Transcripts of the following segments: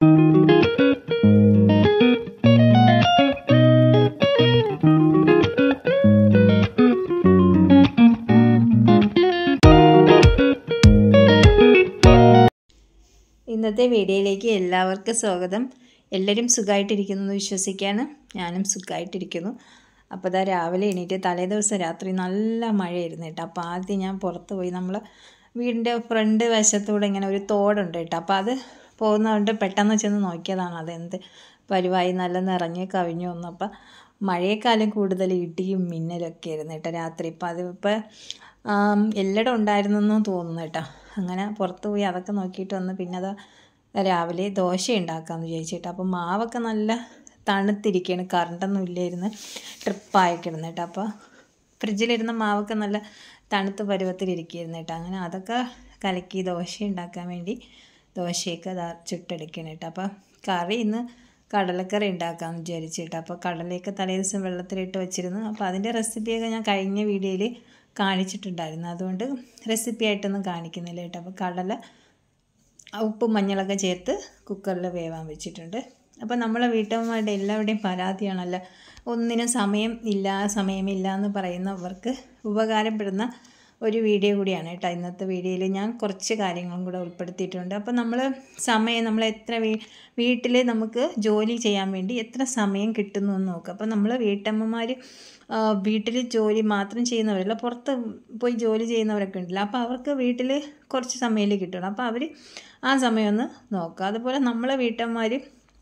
ഇന്നത്തെ വീഡിയോയിലേക്ക് എല്ലാവർക്കും സ്വാഗതം എല്ലാവരും സുഖമായിട്ടിരിക്കുന്നു എന്ന് വിശ്വസിക്കാണ് ഞാനും സുഖമായിട്ടിരിക്കുന്നു അപ്പോൾ ഇതാ രാവിലെ എണീറ്റ് തലേ ദിവസം രാത്രി നല്ല മഴയായിരുന്നു കേട്ടോ അപ്പോൾ ആദ്യം ഞാൻ പുറത്ത് പോയി നമ്മൾ വീടിൻ്റെ ഫ്രണ്ട് വശത്തൂടെ ഇങ്ങനെ ഒരു തോടുണ്ട് കേട്ടോ അപ്പോൾ അത് പോകുന്നതുകൊണ്ട് പെട്ടെന്ന് ചെന്ന് നോക്കിയതാണ് അതെന്ത് പരിവായി നല്ല നിറഞ്ഞ് കവിഞ്ഞു വന്നു അപ്പോൾ മഴയെക്കാലം കൂടുതൽ ഇടിയും മിന്നലൊക്കെ ആയിരുന്നു കേട്ടോ രാത്രി ഇപ്പോൾ അതിപ്പോൾ എല്ലായിടും ഉണ്ടായിരുന്നെന്ന് തോന്നുന്നു കേട്ടോ അങ്ങനെ പുറത്ത് പോയി അതൊക്കെ നോക്കിയിട്ട് വന്ന് പിന്നെ അത് രാവിലെ ദോശ ഉണ്ടാക്കാമെന്ന് വിചാരിച്ചിട്ട് അപ്പോൾ മാവൊക്കെ നല്ല തണുത്തിരിക്കുകയാണ് കറണ്ടൊന്നും ഇല്ലായിരുന്നു ട്രിപ്പായിക്കിടുന്നു കേട്ടോ അപ്പോൾ ഫ്രിഡ്ജിലിരുന്ന മാവൊക്കെ നല്ല തണുത്ത പരുവത്തിലിരിക്കുകയായിരുന്നു കേട്ടോ അങ്ങനെ അതൊക്കെ കലക്കി ദോശ ഉണ്ടാക്കാൻ വേണ്ടി ദോശയൊക്കെ അതാ ചുട്ടെടുക്കണം കേട്ടോ അപ്പോൾ കറി ഇന്ന് കടലക്കറി ഉണ്ടാക്കാമെന്ന് വിചാരിച്ചിട്ട് അപ്പോൾ കടലയൊക്കെ തലേ ദിവസം വെള്ളത്തിലിട്ട് വെച്ചിരുന്നു അപ്പോൾ അതിൻ്റെ റെസിപ്പിയൊക്കെ ഞാൻ കഴിഞ്ഞ വീഡിയോയിൽ കാണിച്ചിട്ടുണ്ടായിരുന്നു അതുകൊണ്ട് റെസിപ്പി ആയിട്ടൊന്നും കാണിക്കുന്നില്ല കേട്ടോ അപ്പോൾ കടല ഉപ്പും മഞ്ഞളൊക്കെ ചേർത്ത് കുക്കറിൽ വേവാൻ വെച്ചിട്ടുണ്ട് അപ്പോൾ നമ്മളെ വീട്ടമ്മമാരുടെ എല്ലാവരുടെയും പരാതിയാണല്ലോ ഒന്നിനും സമയം ഇല്ല സമയമില്ല എന്ന് പറയുന്നവർക്ക് ഉപകാരപ്പെടുന്ന ഒരു വീഡിയോ കൂടിയാണ് കേട്ടോ ഇന്നത്തെ വീഡിയോയിൽ ഞാൻ കുറച്ച് കാര്യങ്ങളും കൂടെ ഉൾപ്പെടുത്തിയിട്ടുണ്ട് അപ്പോൾ നമ്മൾ സമയം നമ്മൾ എത്ര വീ വീട്ടിൽ നമുക്ക് ജോലി ചെയ്യാൻ വേണ്ടി എത്ര സമയം കിട്ടുന്നു എന്ന് നോക്കുക അപ്പോൾ നമ്മൾ വീട്ടമ്മമാർ വീട്ടിൽ ജോലി മാത്രം ചെയ്യുന്നവരല്ല പുറത്ത് പോയി ജോലി ചെയ്യുന്നവരൊക്കെ ഉണ്ടല്ലോ അപ്പോൾ അവർക്ക് വീട്ടിൽ കുറച്ച് സമയമല്ലേ കിട്ടുള്ളൂ അപ്പോൾ അവർ ആ സമയം ഒന്ന് നോക്കുക അതുപോലെ നമ്മളെ വീട്ടമ്മമാർ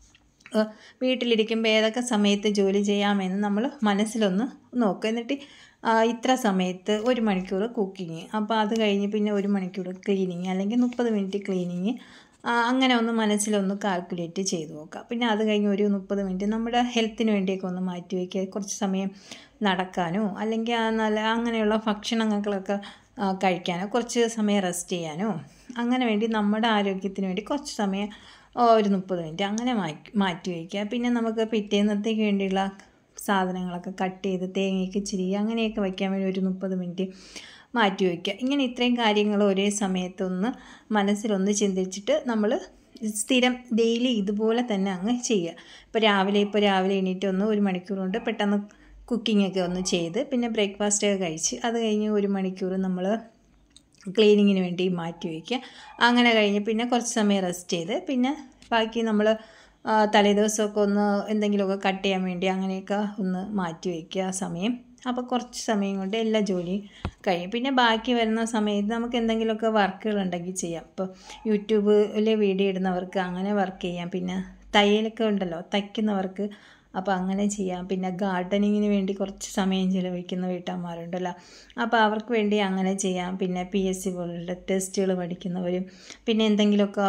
വീട്ടിലിരിക്കുമ്പോൾ ഏതൊക്കെ സമയത്ത് ജോലി ചെയ്യാമെന്ന് നമ്മൾ മനസ്സിലൊന്ന് നോക്കുക എന്നിട്ട് ഇത്ര സമയത്ത് ഒരു മണിക്കൂർ കുക്കിങ് അപ്പോൾ അത് കഴിഞ്ഞ് പിന്നെ ഒരു മണിക്കൂർ ക്ലീനിങ് അല്ലെങ്കിൽ മുപ്പത് മിനിറ്റ് ക്ലീനിങ് അങ്ങനെ ഒന്ന് മനസ്സിലൊന്ന് കാൽക്കുലേറ്റ് ചെയ്ത് നോക്കുക പിന്നെ അത് കഴിഞ്ഞ് ഒരു മുപ്പത് മിനിറ്റ് നമ്മുടെ ഹെൽത്തിന് വേണ്ടിയൊക്കെ ഒന്ന് മാറ്റി വയ്ക്കുക കുറച്ച് സമയം നടക്കാനോ അല്ലെങ്കിൽ നല്ല അങ്ങനെയുള്ള ഭക്ഷണങ്ങളൊക്കെ കഴിക്കാനോ കുറച്ച് സമയം റെസ്റ്റ് ചെയ്യാനോ അങ്ങനെ വേണ്ടി നമ്മുടെ ആരോഗ്യത്തിന് വേണ്ടി കുറച്ച് സമയം ഒരു മുപ്പത് മിനിറ്റ് അങ്ങനെ മാറ്റി മാറ്റി വയ്ക്കുക പിന്നെ നമുക്ക് പിറ്റേന്നത്തേക്ക് വേണ്ടിയുള്ള സാധനങ്ങളൊക്കെ കട്ട് ചെയ്ത് തേങ്ങയ്ക്ക് ചിരി അങ്ങനെയൊക്കെ വയ്ക്കാൻ വേണ്ടി ഒരു മുപ്പത് മിനിറ്റ് മാറ്റി വയ്ക്കുക ഇങ്ങനെ ഇത്രയും കാര്യങ്ങൾ ഒരേ സമയത്തൊന്ന് മനസ്സിലൊന്ന് ചിന്തിച്ചിട്ട് നമ്മൾ സ്ഥിരം ഡെയിലി ഇതുപോലെ തന്നെ അങ്ങ് ചെയ്യുക ഇപ്പോൾ രാവിലെ ഇപ്പോൾ രാവിലെ എണീറ്റ് ഒന്ന് ഒരു മണിക്കൂർ കൊണ്ട് പെട്ടെന്ന് കുക്കിംഗ് ഒക്കെ ഒന്ന് ചെയ്ത് പിന്നെ ബ്രേക്ക്ഫാസ്റ്റ് ഒക്കെ കഴിച്ച് അത് കഴിഞ്ഞ് ഒരു മണിക്കൂർ നമ്മൾ ക്ലീനിങ്ങിന് വേണ്ടി മാറ്റി വയ്ക്കുക അങ്ങനെ കഴിഞ്ഞ് പിന്നെ കുറച്ച് സമയം റെസ്റ്റ് ചെയ്ത് പിന്നെ ബാക്കി നമ്മൾ തലേദിവസമൊക്കെ ഒന്ന് എന്തെങ്കിലുമൊക്കെ കട്ട് ചെയ്യാൻ വേണ്ടി അങ്ങനെയൊക്കെ ഒന്ന് മാറ്റി വയ്ക്കുക സമയം അപ്പോൾ കുറച്ച് സമയം കൊണ്ട് എല്ലാ ജോലിയും കഴിയും പിന്നെ ബാക്കി വരുന്ന സമയത്ത് നമുക്ക് എന്തെങ്കിലുമൊക്കെ വർക്കുകൾ ഉണ്ടെങ്കിൽ ചെയ്യാം ഇപ്പോൾ യൂട്യൂബിൽ വീഡിയോ ഇടുന്നവർക്ക് അങ്ങനെ വർക്ക് ചെയ്യാം പിന്നെ തയ്യലൊക്കെ ഉണ്ടല്ലോ തയ്ക്കുന്നവർക്ക് അപ്പോൾ അങ്ങനെ ചെയ്യാം പിന്നെ ഗാർഡനിങ്ങിന് വേണ്ടി കുറച്ച് സമയം ചിലവഴിക്കുന്ന വീട്ടമ്മമാരുണ്ടല്ലോ അപ്പോൾ അവർക്ക് വേണ്ടി അങ്ങനെ ചെയ്യാം പിന്നെ പി എസ് സി പോലുള്ള ടെസ്റ്റുകൾ പഠിക്കുന്നവരും പിന്നെ എന്തെങ്കിലുമൊക്കെ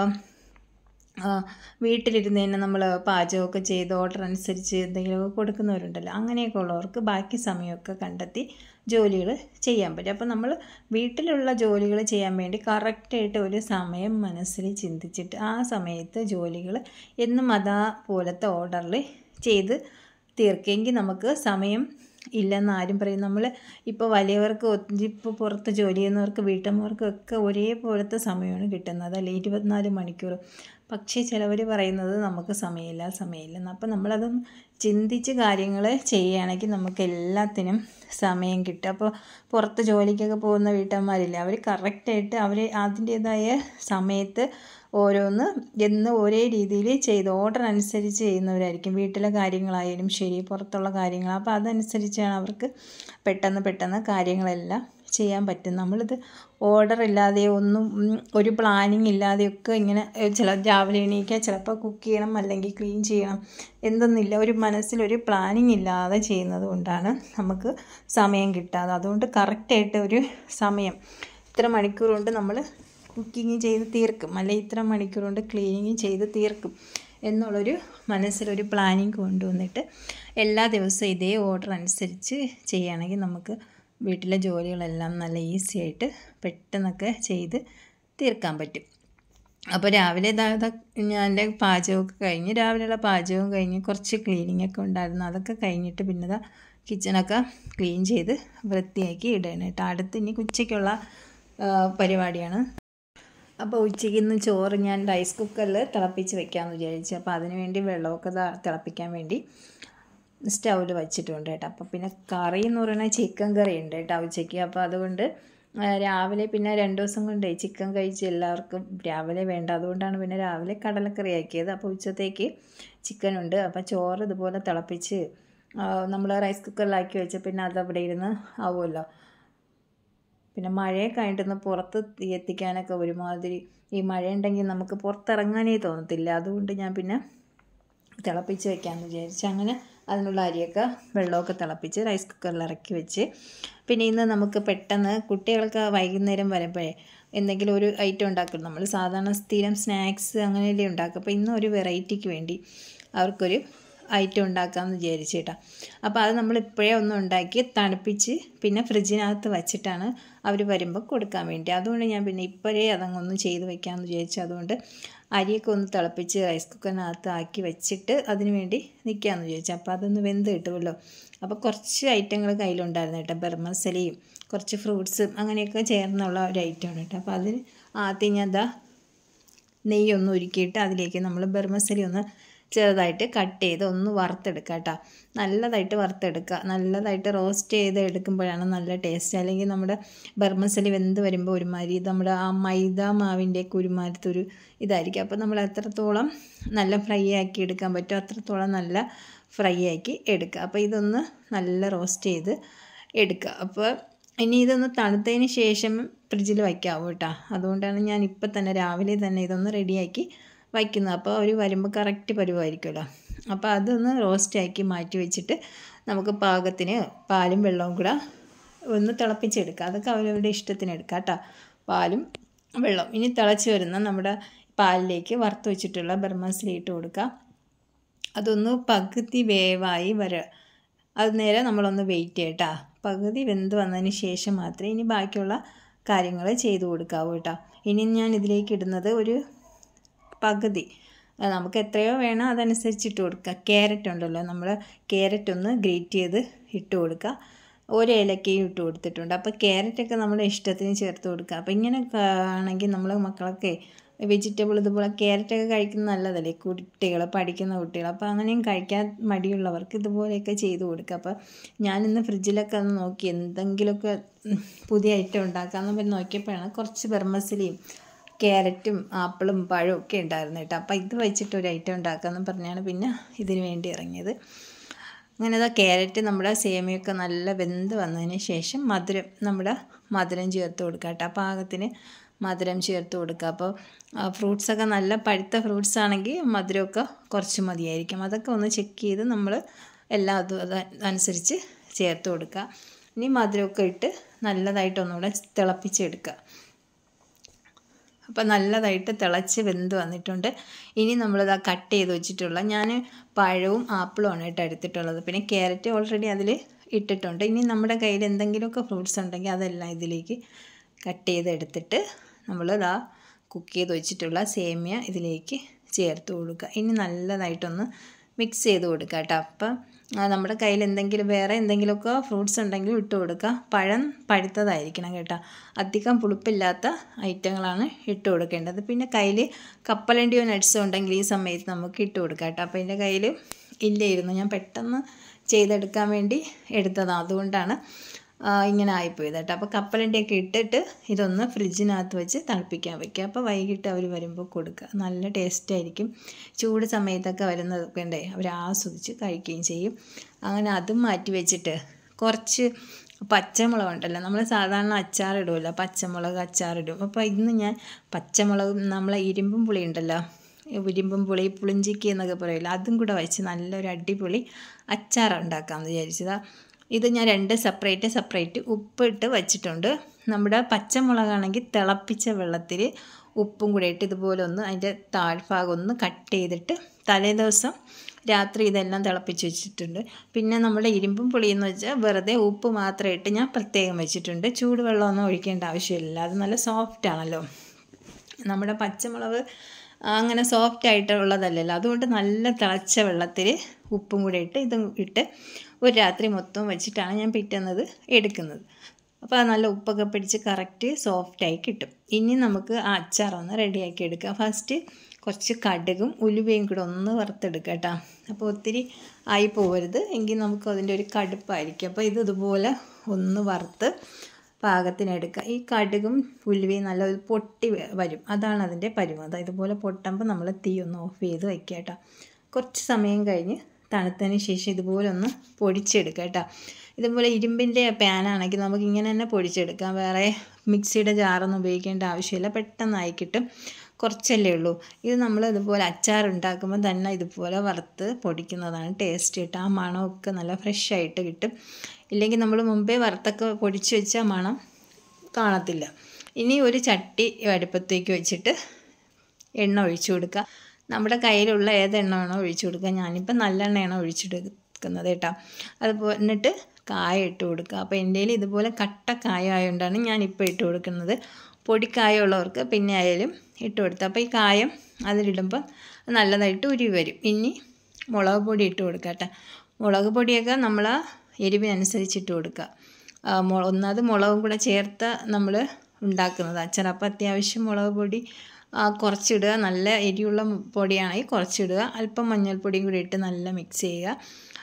വീട്ടിലിരുന്ന് തന്നെ നമ്മൾ പാചകമൊക്കെ ചെയ്ത് ഓർഡർ അനുസരിച്ച് എന്തെങ്കിലുമൊക്കെ കൊടുക്കുന്നവരുണ്ടല്ലോ അങ്ങനെയൊക്കെ ഉള്ളവർക്ക് ബാക്കി സമയമൊക്കെ കണ്ടെത്തി ജോലികൾ ചെയ്യാൻ പറ്റും അപ്പോൾ നമ്മൾ വീട്ടിലുള്ള ജോലികൾ ചെയ്യാൻ വേണ്ടി കറക്റ്റായിട്ട് ഒരു സമയം മനസ്സിൽ ചിന്തിച്ചിട്ട് ആ സമയത്ത് ജോലികൾ എന്നും അതാ പോലത്തെ ഓർഡറിൽ ചെയ്ത് തീർക്കെങ്കിൽ നമുക്ക് സമയം ഇല്ലെന്ന് ആരും പറയും നമ്മൾ ഇപ്പോൾ വലിയവർക്ക് ഇപ്പോൾ പുറത്ത് ജോലി ചെയ്യുന്നവർക്ക് വീട്ടമ്മമാർക്കൊക്കെ ഒരേപോലത്തെ സമയമാണ് കിട്ടുന്നത് അല്ലെ ഇരുപത്തിനാല് മണിക്കൂർ പക്ഷേ ചിലവർ പറയുന്നത് നമുക്ക് സമയമില്ല സമയമില്ലെന്ന് അപ്പോൾ നമ്മളതൊന്ന് ചിന്തിച്ച് കാര്യങ്ങൾ ചെയ്യുകയാണെങ്കിൽ നമുക്ക് എല്ലാത്തിനും സമയം കിട്ടും അപ്പോൾ പുറത്ത് ജോലിക്കൊക്കെ പോകുന്ന വീട്ടമ്മമാരില്ലേ അവർ കറക്റ്റായിട്ട് അവർ അതിൻ്റേതായ സമയത്ത് ഓരോന്ന് എന്ന് ഒരേ രീതിയിൽ ചെയ്ത് ഓർഡർ അനുസരിച്ച് ചെയ്യുന്നവരായിരിക്കും വീട്ടിലെ കാര്യങ്ങളായാലും ശരി പുറത്തുള്ള കാര്യങ്ങൾ അപ്പോൾ അതനുസരിച്ചാണ് അവർക്ക് പെട്ടെന്ന് പെട്ടെന്ന് കാര്യങ്ങളെല്ലാം ചെയ്യാൻ പറ്റും നമ്മളിത് ഓർഡർ ഇല്ലാതെ ഒന്നും ഒരു പ്ലാനിങ് ഇല്ലാതെയൊക്കെ ഇങ്ങനെ ചില രാവിലെ എണീക്കുക ചിലപ്പോൾ കുക്ക് ചെയ്യണം അല്ലെങ്കിൽ ക്ലീൻ ചെയ്യണം എന്തൊന്നുമില്ല ഒരു മനസ്സിലൊരു പ്ലാനിങ് ഇല്ലാതെ ചെയ്യുന്നത് കൊണ്ടാണ് നമുക്ക് സമയം കിട്ടാതെ അതുകൊണ്ട് കറക്റ്റായിട്ട് ഒരു സമയം ഇത്ര മണിക്കൂർ കൊണ്ട് നമ്മൾ കുക്കിങ് ചെയ്ത് തീർക്കും അല്ലെ ഇത്ര മണിക്കൂർ കൊണ്ട് ക്ലീനിങ് ചെയ്ത് തീർക്കും എന്നുള്ളൊരു മനസ്സിലൊരു പ്ലാനിങ് കൊണ്ടുവന്നിട്ട് എല്ലാ ദിവസവും ഇതേ ഓർഡർ അനുസരിച്ച് ചെയ്യുകയാണെങ്കിൽ നമുക്ക് വീട്ടിലെ ജോലികളെല്ലാം നല്ല ഈസി ആയിട്ട് പെട്ടെന്നൊക്കെ ചെയ്ത് തീർക്കാൻ പറ്റും അപ്പോൾ രാവിലെ ഇതാ ഞാൻ എൻ്റെ പാചകമൊക്കെ കഴിഞ്ഞ് രാവിലെയുള്ള പാചകവും കഴിഞ്ഞ് കുറച്ച് ക്ലീനിങ് ഒക്കെ ഉണ്ടായിരുന്നു അതൊക്കെ കഴിഞ്ഞിട്ട് പിന്നെ ഇതാ കിച്ചണൊക്കെ ക്ലീൻ ചെയ്ത് വൃത്തിയാക്കി ഇടണം കേട്ടോ അടുത്ത് ഇനി ഉച്ചയ്ക്കുള്ള പരിപാടിയാണ് അപ്പോൾ ഉച്ചയ്ക്ക് ഇന്ന് ചോറ് ഞാൻ റൈസ് കുക്കറിൽ തിളപ്പിച്ച് വെക്കാമെന്ന് വിചാരിച്ചു അപ്പോൾ അതിന് വേണ്ടി വെള്ളമൊക്കെ ത- തിളപ്പിക്കാൻ വേണ്ടി സ്റ്റൗവിൽ വെച്ചിട്ടുണ്ട് കേട്ടോ അപ്പോൾ പിന്നെ കറി എന്ന് പറയുന്നത് ചിക്കൻ കറി ഉണ്ട് കേട്ടോ ഉച്ചയ്ക്ക് അപ്പോൾ അതുകൊണ്ട് ആ, രാവിലെ പിന്നെ രണ്ട് ദിവസം കൊണ്ടേ ചിക്കൻ കഴിച്ച് എല്ലാവർക്കും രാവിലെ വേണ്ട അതുകൊണ്ടാണ് പിന്നെ രാവിലെ കടലക്കറി ആക്കിയത് അപ്പോൾ ഉച്ചത്തേക്ക് ചിക്കൻ ഉണ്ട് അപ്പോൾ ചോറ് ഇതുപോലെ തിളപ്പിച്ച് നമ്മൾ റൈസ് കുക്കറിലാക്കി വെച്ച് പിന്നെ അത് അവിടെ ഇരുന്ന് ആവുമല്ലോ പിന്നെ മഴയൊക്കെ ആയിട്ടൊന്ന് പുറത്ത് തീ എത്തിക്കാനൊക്കെ ഒരുമാതിരി ഈ മഴയുണ്ടെങ്കിൽ നമുക്ക് പുറത്തിറങ്ങാനേ തോന്നത്തില്ല അതുകൊണ്ട് ഞാൻ പിന്നെ തിളപ്പിച്ച് വെക്കാമെന്ന് വിചാരിച്ചു അങ്ങനെ അതിനുള്ള അരിയൊക്കെ വെള്ളമൊക്കെ തിളപ്പിച്ച് റൈസ് കുക്കറിൽ ഇറക്കി വെച്ച് പിന്നെ ഇന്ന് നമുക്ക് പെട്ടെന്ന് കുട്ടികൾക്ക് വൈകുന്നേരം വരുമ്പോഴേ എന്തെങ്കിലും ഒരു ഐറ്റം ഉണ്ടാക്കും നമ്മൾ സാധാരണ സ്ഥിരം സ്നാക്സ് അങ്ങനെയല്ലേ ഉണ്ടാക്കും അപ്പോൾ ഇന്ന് ഒരു വെറൈറ്റിക്ക് വേണ്ടി അവർക്കൊരു ഐറ്റം ഉണ്ടാക്കാമെന്ന് വിചാരിച്ചേട്ടാ അപ്പോൾ അത് നമ്മൾ ഇപ്പോഴേ ഒന്ന് ഉണ്ടാക്കി തണുപ്പിച്ച് പിന്നെ ഫ്രിഡ്ജിനകത്ത് വച്ചിട്ടാണ് അവർ വരുമ്പോൾ കൊടുക്കാൻ വേണ്ടി അതുകൊണ്ട് ഞാൻ പിന്നെ ഇപ്പോഴേ അതങ്ങൊന്ന് ചെയ്ത് വെക്കാമെന്ന് വിചാരിച്ചു അതുകൊണ്ട് അരിയൊക്കെ ഒന്ന് തിളപ്പിച്ച് റൈസ് കുക്കറിനകത്ത് ആക്കി വെച്ചിട്ട് അതിന് വേണ്ടി നിൽക്കാമെന്ന് വിചാരിച്ചു അപ്പോൾ അതൊന്ന് വെന്ത് കിട്ടുമല്ലോ അപ്പോൾ കുറച്ച് ഐറ്റങ്ങൾ കയ്യിലുണ്ടായിരുന്നു കേട്ടോ ബർമസലയും കുറച്ച് ഫ്രൂട്ട്സും അങ്ങനെയൊക്കെ ചേർന്നുള്ള ഒരു ഐറ്റമാണ് കേട്ടോ അപ്പോൾ അതിന് ആദ്യം ഞാൻ ദാ നെയ്യൊന്ന് ഉരുക്കിയിട്ട് അതിലേക്ക് നമ്മൾ ബർമസലി ഒന്ന് ചെറുതായിട്ട് കട്ട് ചെയ്ത് ഒന്ന് വറുത്തെടുക്കുക കേട്ടോ നല്ലതായിട്ട് വറുത്തെടുക്കുക നല്ലതായിട്ട് റോസ്റ്റ് ചെയ്ത് എടുക്കുമ്പോഴാണ് നല്ല ടേസ്റ്റ് അല്ലെങ്കിൽ നമ്മുടെ ബർമസലി വെന്ത് വരുമ്പോൾ ഒരുമാതിരി നമ്മുടെ ആ മൈദ മാവിൻ്റെയൊക്കെ ഒരുമാതിരത്തെ ഒരു ഇതായിരിക്കും അപ്പോൾ നമ്മൾ എത്രത്തോളം നല്ല ഫ്രൈ ആക്കി എടുക്കാൻ പറ്റുമോ അത്രത്തോളം നല്ല ഫ്രൈ ആക്കി എടുക്കുക അപ്പോൾ ഇതൊന്ന് നല്ല റോസ്റ്റ് ചെയ്ത് എടുക്കുക അപ്പോൾ ഇനി ഇതൊന്ന് തണുത്തതിന് ശേഷം ഫ്രിഡ്ജിൽ വയ്ക്കാവൂ കേട്ടോ അതുകൊണ്ടാണ് ഞാൻ ഇപ്പം തന്നെ രാവിലെ തന്നെ ഇതൊന്ന് റെഡിയാക്കി വയ്ക്കുന്നത് അപ്പോൾ അവർ വരുമ്പോൾ കറക്റ്റ് പരുവായിരിക്കുമല്ലോ അപ്പോൾ അതൊന്ന് റോസ്റ്റ് ആക്കി മാറ്റി വെച്ചിട്ട് നമുക്ക് പാകത്തിന് പാലും വെള്ളവും കൂടെ ഒന്ന് തിളപ്പിച്ചെടുക്കുക അതൊക്കെ അവരവരുടെ ഇഷ്ടത്തിന് എടുക്കാം കേട്ടോ പാലും വെള്ളം ഇനി തിളച്ച് വരുന്ന നമ്മുടെ പാലിലേക്ക് വറുത്ത് വെച്ചിട്ടുള്ള ബർമസിലി ഇട്ട് കൊടുക്കുക അതൊന്ന് പകുതി വേവായി വര അത് നേരെ നമ്മളൊന്ന് വെയിറ്റ് ചെയ്യട്ടാ പകുതി വെന്ത് വന്നതിന് ശേഷം മാത്രമേ ഇനി ബാക്കിയുള്ള കാര്യങ്ങൾ ചെയ്തു കൊടുക്കാവൂ കേട്ടോ ഇനി ഞാൻ ഇതിലേക്ക് ഇടുന്നത് ഒരു പകുതി അത് നമുക്ക് എത്രയോ വേണം അതനുസരിച്ച് ഇട്ട് കൊടുക്കുക ക്യാരറ്റ് ഉണ്ടല്ലോ നമ്മൾ ക്യാരറ്റ് ഒന്ന് ഗ്രേറ്റ് ചെയ്ത് ഇട്ട് കൊടുക്കുക ഒരു ഏലക്കയും ഇട്ട് കൊടുത്തിട്ടുണ്ട് അപ്പോൾ ക്യാരറ്റൊക്കെ നമ്മുടെ ഇഷ്ടത്തിന് ചേർത്ത് കൊടുക്കുക അപ്പോൾ ഇങ്ങനെ ആണെങ്കിൽ നമ്മൾ മക്കളൊക്കെ വെജിറ്റബിൾ ഇതുപോലെ ക്യാരറ്റൊക്കെ കഴിക്കുന്നത് നല്ലതല്ലേ കുട്ടികൾ പഠിക്കുന്ന കുട്ടികൾ അപ്പോൾ അങ്ങനെയും കഴിക്കാൻ മടിയുള്ളവർക്ക് ഇതുപോലെയൊക്കെ ചെയ്ത് കൊടുക്കുക അപ്പോൾ ഞാനിന്ന് ഫ്രിഡ്ജിലൊക്കെ ഒന്ന് നോക്കി എന്തെങ്കിലുമൊക്കെ ഉം, പുതിയ ഐറ്റം ഉണ്ടാക്കാമെന്ന് പറഞ്ഞ് നോക്കിയപ്പോഴാണ് കുറച്ച് ബർമസിലിയും ക്യാരറ്റും ആപ്പിളും പഴവും ഒക്കെ ഉണ്ടായിരുന്നു കേട്ടോ അപ്പോൾ ഇത് വെച്ചിട്ട് ഒരു ഐറ്റം ഉണ്ടാക്കാമെന്ന് പറഞ്ഞാണ് പിന്നെ ഇതിന് വേണ്ടി ഇറങ്ങിയത് അങ്ങനെ ഇതാ ക്യാരറ്റ് നമ്മുടെ സേമിയൊക്കെ നല്ല വെന്ത് വന്നതിന് ശേഷം മധുരം നമ്മുടെ മധുരം ചേർത്ത് കൊടുക്കുക കേട്ടോ പാകത്തിന് മധുരം ചേർത്ത് കൊടുക്കുക അപ്പോൾ ഫ്രൂട്ട്സൊക്കെ നല്ല പഴുത്ത ഫ്രൂട്ട്സ് ആണെങ്കിൽ മധുരമൊക്കെ കുറച്ച് മതിയായിരിക്കും അതൊക്കെ ഒന്ന് ചെക്ക് ചെയ്ത് നമ്മൾ എല്ലാം അത് അത് അനുസരിച്ച് ചേർത്ത് കൊടുക്കുക ഇനി മധുരമൊക്കെ ഇട്ട് നല്ലതായിട്ട് ഒന്നുകൂടെ തിളപ്പിച്ചെടുക്കുക അപ്പോൾ നല്ലതായിട്ട് തിളച്ച് വെന്ത് വന്നിട്ടുണ്ട് ഇനി നമ്മളിത് കട്ട് ചെയ്ത് വെച്ചിട്ടുള്ള ഞാൻ പഴവും ആപ്പിളും ആണ് കേട്ടോ എടുത്തിട്ടുള്ളത് പിന്നെ ക്യാരറ്റ് ഓൾറെഡി അതിൽ ഇട്ടിട്ടുണ്ട് ഇനി നമ്മുടെ കയ്യിൽ എന്തെങ്കിലുമൊക്കെ ഫ്രൂട്ട്സ് ഉണ്ടെങ്കിൽ അതെല്ലാം ഇതിലേക്ക് കട്ട് ചെയ്ത് എടുത്തിട്ട് നമ്മളിതാ കുക്ക് ചെയ്ത് വെച്ചിട്ടുള്ള സേമിയ ഇതിലേക്ക് ചേർത്ത് കൊടുക്കുക ഇനി നല്ലതായിട്ടൊന്ന് മിക്സ് ചെയ്ത് കൊടുക്കുക കേട്ടോ അപ്പം ആ, നമ്മുടെ കയ്യിൽ എന്തെങ്കിലും വേറെ എന്തെങ്കിലുമൊക്കെ ഫ്രൂട്ട്സ് ഉണ്ടെങ്കിൽ ഇട്ട് കൊടുക്കുക പഴം പഴുത്തതായിരിക്കണം കേട്ടോ അധികം പുളിപ്പില്ലാത്ത ഐറ്റങ്ങളാണ് ഇട്ട് കൊടുക്കേണ്ടത് പിന്നെ കയ്യിൽ കപ്പലണ്ടിയോ നട്ട്സോ ഉണ്ടെങ്കിൽ ഈ സമയത്ത് നമുക്ക് ഇട്ട് കൊടുക്കാം കേട്ടോ അപ്പോൾ എൻ്റെ കയ്യിൽ ഇല്ലായിരുന്നു ഞാൻ പെട്ടെന്ന് ചെയ്തെടുക്കാൻ വേണ്ടി എടുത്തതാണ് അതുകൊണ്ടാണ് ആ, ഇങ്ങനെ ആയിപ്പോയത് കേട്ടോ അപ്പോൾ കപ്പലണ്ടിയൊക്കെ ഇട്ടിട്ട് ഇതൊന്ന് ഫ്രിഡ്ജിനകത്ത് വെച്ച് തിളപ്പിക്കാൻ വെക്കുക അപ്പോൾ വൈകിട്ട് അവർ വരുമ്പോൾ കൊടുക്കുക നല്ല ടേസ്റ്റ് ആയിരിക്കും ചൂട് സമയത്തൊക്കെ വരുന്നതൊക്കെ ഉണ്ടേ അവർ ആസ്വദിച്ച് കഴിക്കുകയും ചെയ്യും അങ്ങനെ അതും മാറ്റി വെച്ചിട്ട് കുറച്ച് പച്ചമുളക് ഉണ്ടല്ലോ നമ്മൾ സാധാരണ അച്ചാറിടുമല്ലോ പച്ചമുളക് അച്ചാറിടും അപ്പോൾ ഇന്ന് ഞാൻ പച്ചമുളകും നമ്മളെ ഇരുമ്പും പുളി ഉണ്ടല്ലോ ഇരുമ്പും പുളി പുളിഞ്ചിക്ക് എന്നൊക്കെ പറയില്ല അതും കൂടെ വെച്ച് നല്ലൊരു അടിപൊളി അച്ചാർ ഉണ്ടാക്കാമെന്ന് വിചാരിച്ചതാ ഇത് ഞാൻ രണ്ട് സെപ്പറേറ്റ് സെപ്പറേറ്റ് ഉപ്പിട്ട് വച്ചിട്ടുണ്ട് നമ്മുടെ പച്ചമുളകാണെങ്കിൽ തിളപ്പിച്ച വെള്ളത്തിൽ ഉപ്പും കൂടെ ഇട്ട് ഇതുപോലെ ഒന്ന് അതിൻ്റെ താഴ്ഭാഗം ഒന്ന് കട്ട് ചെയ്തിട്ട് തലേ ദിവസം രാത്രി ഇതെല്ലാം തിളപ്പിച്ച് വെച്ചിട്ടുണ്ട് പിന്നെ നമ്മുടെ ഇരുമ്പും പുളിയെന്ന് വെച്ചാൽ വെറുതെ ഉപ്പ് മാത്രം ഇട്ട് ഞാൻ പ്രത്യേകം വെച്ചിട്ടുണ്ട് ചൂടുവെള്ളമൊന്നും ഒഴിക്കേണ്ട ആവശ്യമില്ല അത് നല്ല സോഫ്റ്റ് ആണല്ലോ നമ്മുടെ പച്ചമുളക് അങ്ങനെ സോഫ്റ്റ് ആയിട്ടുള്ളതല്ലല്ലോ അതുകൊണ്ട് നല്ല തിളച്ച വെള്ളത്തിൽ ഉപ്പും കൂടെ ഇട്ട് ഇതും ഇട്ട് ഒരു രാത്രി മൊത്തം വെച്ചിട്ടാണ് ഞാൻ പിറ്റുന്നത് എടുക്കുന്നത് അപ്പോൾ അത് നല്ല ഉപ്പൊക്കെ പിടിച്ച് കറക്റ്റ് സോഫ്റ്റായി കിട്ടും ഇനി നമുക്ക് ആ അച്ചാറൊന്ന് റെഡിയാക്കി എടുക്കാം ഫസ്റ്റ് കുറച്ച് കടുകും ഉലുവയും കൂടെ ഒന്ന് വറുത്തെടുക്കുക കേട്ടോ അപ്പോൾ ഒത്തിരി ആയി പോകരുത് എങ്കിൽ നമുക്ക് അതിൻ്റെ ഒരു കടുപ്പായിരിക്കും അപ്പോൾ ഇത് ഇതുപോലെ ഒന്ന് വറുത്ത് പാകത്തിനെടുക്കുക ഈ കടുകും ഉലുവയും നല്ല ഒരു പൊട്ടി വരും അതാണ് അതിൻ്റെ പരുവം ഇതുപോലെ പൊട്ടുമ്പോൾ നമ്മൾ തീ ഒന്ന് ഓഫ് ചെയ്ത് വയ്ക്കുക കേട്ടോ കുറച്ച് സമയം കഴിഞ്ഞ് തണുത്തതിന് ശേഷം ഇതുപോലെ ഒന്ന് പൊടിച്ചെടുക്കുക കേട്ടോ ഇതുപോലെ ഇരുമ്പിൻ്റെ പാനാണെങ്കിൽ നമുക്ക് ഇങ്ങനെ തന്നെ പൊടിച്ചെടുക്കാം വേറെ മിക്സിയുടെ ജാറൊന്നും ഉപയോഗിക്കേണ്ട ആവശ്യമില്ല പെട്ടെന്നായി കിട്ടും കുറച്ചല്ലേ ഉള്ളൂ ഇത് നമ്മൾ ഇതുപോലെ അച്ചാർ ഉണ്ടാക്കുമ്പോൾ തന്നെ ഇതുപോലെ വറുത്ത് പൊടിക്കുന്നതാണ് ടേസ്റ്റ് കിട്ടുക ആ മണമൊക്കെ നല്ല ഫ്രഷ് ആയിട്ട് കിട്ടും ഇല്ലെങ്കിൽ നമ്മൾ മുമ്പേ വറുത്തൊക്കെ പൊടിച്ച് വെച്ചാൽ മണം കാണത്തില്ല ഇനി ഒരു ചട്ടി അടുപ്പത്തേക്ക് വെച്ചിട്ട് എണ്ണ ഒഴിച്ചു കൊടുക്കുക നമ്മുടെ കയ്യിലുള്ള ഏത് എണ്ണയാണോ ഒഴിച്ചു കൊടുക്കുക ഞാനിപ്പോൾ നല്ലെണ്ണയാണ് ഒഴിച്ചെടുക്കുന്നത് കേട്ടോ അതുപോലെ എന്നിട്ട് കായ ഇട്ട് കൊടുക്കുക അപ്പോൾ എൻ്റെ ഇതുപോലെ കട്ട കായ ആയതുകൊണ്ടാണ് ഞാനിപ്പോൾ ഇട്ട് കൊടുക്കുന്നത് പൊടിക്കായുള്ളവർക്ക് പിന്നെ ആയാലും ഇട്ട് കൊടുക്കുക അപ്പോൾ ഈ കായം അതിലിടുമ്പോൾ നല്ലതായിട്ട് ഉരുവി വരും ഇനി മുളക് പൊടി ഇട്ട് കൊടുക്കുക കേട്ടോ മുളക് പൊടിയൊക്കെ നമ്മൾ എരിവിനനുസരിച്ച് ഇട്ട് കൊടുക്കുക ഒന്നാമത് മുളകും കൂടെ ചേർത്ത് നമ്മൾ ഉണ്ടാക്കുന്നത് അച്ചാർ അപ്പോൾ അത്യാവശ്യം മുളക് പൊടി കുറച്ചിടുക നല്ല എരിയുള്ള പൊടിയാണെങ്കിൽ കുറച്ചിടുക അല്പം മഞ്ഞൾപ്പൊടിയും കൂടി ഇട്ട് നല്ല മിക്സ് ചെയ്യുക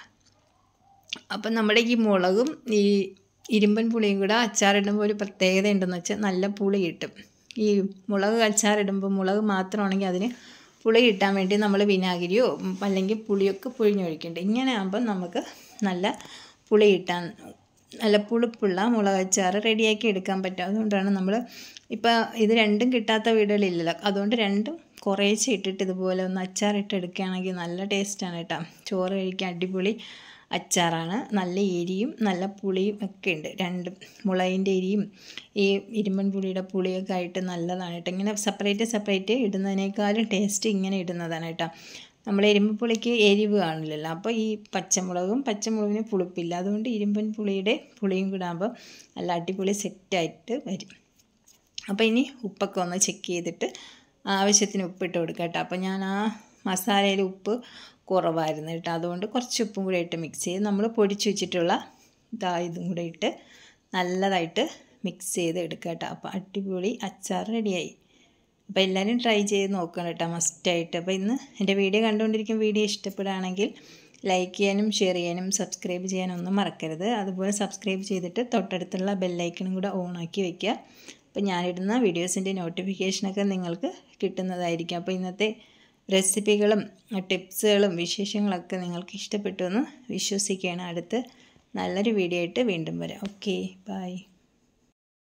അപ്പം നമ്മുടെ ഈ മുളകും ഈ ഇരുമ്പൻ പുളിയും കൂടെ അച്ചാറിടുമ്പോൾ ഒരു പ്രത്യേകത ഉണ്ടെന്ന് വെച്ചാൽ നല്ല പുളി കിട്ടും ഈ മുളക് അച്ചാറിടുമ്പോൾ മുളക് മാത്രമാണെങ്കിൽ അതിന് പുളി കിട്ടാൻ വേണ്ടി നമ്മൾ വിനാഗിരിയോ അല്ലെങ്കിൽ പുളിയൊക്കെ പുഴിഞ്ഞൊഴിക്കുന്നുണ്ട് ഇങ്ങനെ ആകുമ്പോൾ നമുക്ക് നല്ല പുളി കിട്ടാൻ നല്ല പുളിപ്പുള്ള മുളക് അച്ചാർ റെഡിയാക്കി എടുക്കാൻ പറ്റും അതുകൊണ്ടാണ് നമ്മൾ ഇപ്പോൾ ഇത് രണ്ടും കിട്ടാത്ത വീടുകളില്ലല്ലോ അതുകൊണ്ട് രണ്ടും കുറേശ്ശെ ഇട്ടിട്ട് ഇതുപോലെ ഒന്ന് അച്ചാറിട്ട് എടുക്കുകയാണെങ്കിൽ നല്ല ടേസ്റ്റാണ് കേട്ടോ ചോറ് കഴിക്കാൻ അടിപൊളി അച്ചാറാണ് നല്ല എരിയും നല്ല പുളിയും ഒക്കെ ഉണ്ട് രണ്ടും മുളകിൻ്റെ എരിയും ഈ ഇരുമ്പൻ പുളിയുടെ പുളിയൊക്കെ ആയിട്ട് നല്ലതാണ് കേട്ടോ ഇങ്ങനെ സെപ്പറേറ്റ് സെപ്പറേറ്റ് ഇടുന്നതിനേക്കാളും ടേസ്റ്റ് ഇങ്ങനെ ഇടുന്നതാണ് കേട്ടോ നമ്മൾ ഇരുമ്പ് പുളിക്ക് എരിവ് കാണില്ലല്ലോ അപ്പോൾ ഈ പച്ചമുളകും പച്ചമുളകിന് പുളിപ്പില്ല അതുകൊണ്ട് ഇരുമ്പൻ പുളിയുടെ പുളിയും കൂടെ ആകുമ്പോൾ നല്ല അടിപൊളി സെറ്റായിട്ട് വരും അപ്പോൾ ഇനി ഉപ്പൊക്കെ ഒന്ന് ചെക്ക് ചെയ്തിട്ട് ആവശ്യത്തിന് ഉപ്പിട്ട് കൊടുക്കുക കേട്ടോ അപ്പോൾ ഞാൻ ആ മസാലയിൽ ഉപ്പ് കുറവായിരുന്നു കേട്ടോ അതുകൊണ്ട് കുറച്ച് ഉപ്പും കൂടെ ഇട്ട് മിക്സ് ചെയ്ത് നമ്മൾ പൊടിച്ച് വെച്ചിട്ടുള്ള ഇതാ ഇതും കൂടെ ഇട്ട് നല്ലതായിട്ട് മിക്സ് ചെയ്ത് എടുക്കുക കേട്ടോ അപ്പോൾ അടിപൊളി അച്ചാർ റെഡിയായി അപ്പോൾ എല്ലാവരും ട്രൈ ചെയ്ത് നോക്കണം കേട്ടോ മസ്റ്റായിട്ട് അപ്പോൾ ഇന്ന് എൻ്റെ വീഡിയോ കണ്ടുകൊണ്ടിരിക്കുന്ന വീഡിയോ ഇഷ്ടപ്പെടുകയാണെങ്കിൽ ലൈക്ക് ചെയ്യാനും ഷെയർ ചെയ്യാനും സബ്സ്ക്രൈബ് ചെയ്യാനും ഒന്നും മറക്കരുത് അതുപോലെ സബ്സ്ക്രൈബ് ചെയ്തിട്ട് തൊട്ടടുത്തുള്ള ബെല്ലൈക്കണും കൂടെ ഓൺ ആക്കി വെക്കുക അപ്പോൾ ഞാനിടുന്ന വീഡിയോസിൻ്റെ നോട്ടിഫിക്കേഷനൊക്കെ നിങ്ങൾക്ക് കിട്ടുന്നതായിരിക്കും അപ്പോൾ ഇന്നത്തെ റെസിപ്പികളും ടിപ്സുകളും വിശേഷങ്ങളൊക്കെ നിങ്ങൾക്ക് ഇഷ്ടപ്പെട്ടു എന്ന് വിശ്വസിക്കുകയാണ് അടുത്ത് നല്ലൊരു വീഡിയോ ആയിട്ട് വീണ്ടും വരാം ഓക്കെ ബൈ